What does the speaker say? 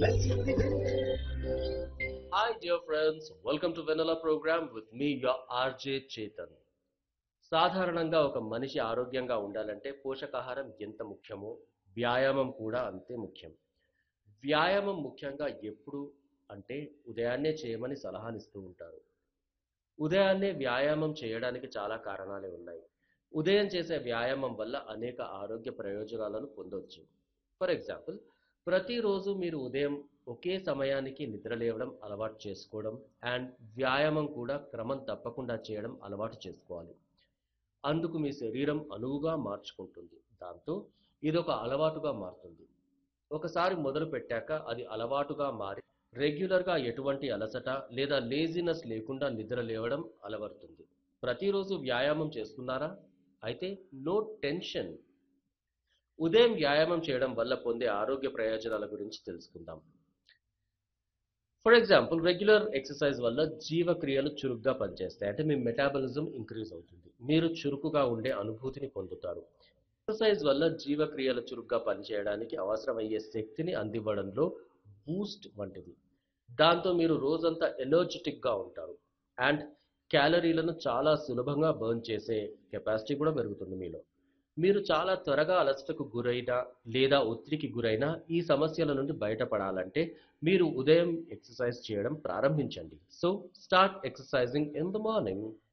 Let's Hi, dear friends. Welcome to Vanilla program with me, your RJ Chetan. సాధారణంగా ఒక మనిషి ఆరోగ్యంగా ఉండాలంటే పోషకాహారం ఎంత ముఖ్యమో వ్యాయామం కూడా అంతే ముఖ్యం వ్యాయామం ముఖ్యంగా ఎప్పుడు అంటే ఉదయాన్నే చేయమని సలహాలు ఇస్తూ ఉంటారు ఉదయాన్నే వ్యాయామం చేయడానికి చాలా కారణాలే ఉన్నాయి ఉదయం చేసే వ్యాయామం వల్ల అనేక ఆరోగ్య ప్రయోజనాలను పొందవచ్చు ఫర్ ఎగ్జాంపుల్ ప్రతిరోజు మీరు ఉదయం ఒకే సమయానికి నిద్ర లేవడం అలవాటు చేసుకోవడం అండ్ వ్యాయామం కూడా క్రమం తప్పకుండా చేయడం అలవాటు చేసుకోవాలి అందుకు మీ శరీరం అనువుగా మార్చుకుంటుంది దాంతో ఇదొక అలవాటుగా మారుతుంది ఒకసారి మొదలు పెట్టాక అది అలవాటుగా మారి రెగ్యులర్గా ఎటువంటి అలసట లేదా లేజినెస్ లేకుండా నిద్ర లేవడం అలవడుతుంది ప్రతిరోజు వ్యాయామం చేస్తున్నారా అయితే నో టెన్షన్ ఉదయం వ్యాయామం చేయడం వల్ల పొందే ఆరోగ్య ప్రయోజనాల గురించి తెలుసుకుందాం ఫర్ ఎగ్జాంపుల్ రెగ్యులర్ ఎక్సర్సైజ్ వల్ల జీవక్రియలు చురుగ్గా పనిచేస్తాయి అంటే మీ మెటాబలిజం ఇంక్రీజ్ అవుతుంది మీరు చురుకుగా ఉండే అనుభూతిని పొందుతారు ఎక్సర్సైజ్ వల్ల జీవక్రియలు చురుగ్గా పనిచేయడానికి అవసరమయ్యే శక్తిని అందివ్వడంలో బూస్ట్ వంటిది దాంతో మీరు రోజంతా ఎనర్జెటిక్గా ఉంటారు అండ్ క్యాలరీలను చాలా సులభంగా బర్న్ చేసే కెపాసిటీ కూడా పెరుగుతుంది మీలో మీరు చాలా త్వరగా అలసటకు గురైనా లేదా ఒత్తిడికి గురైనా ఈ సమస్యల నుండి బయటపడాలంటే మీరు ఉదయం ఎక్సర్సైజ్ చేయడం ప్రారంభించండి so start exercising in the morning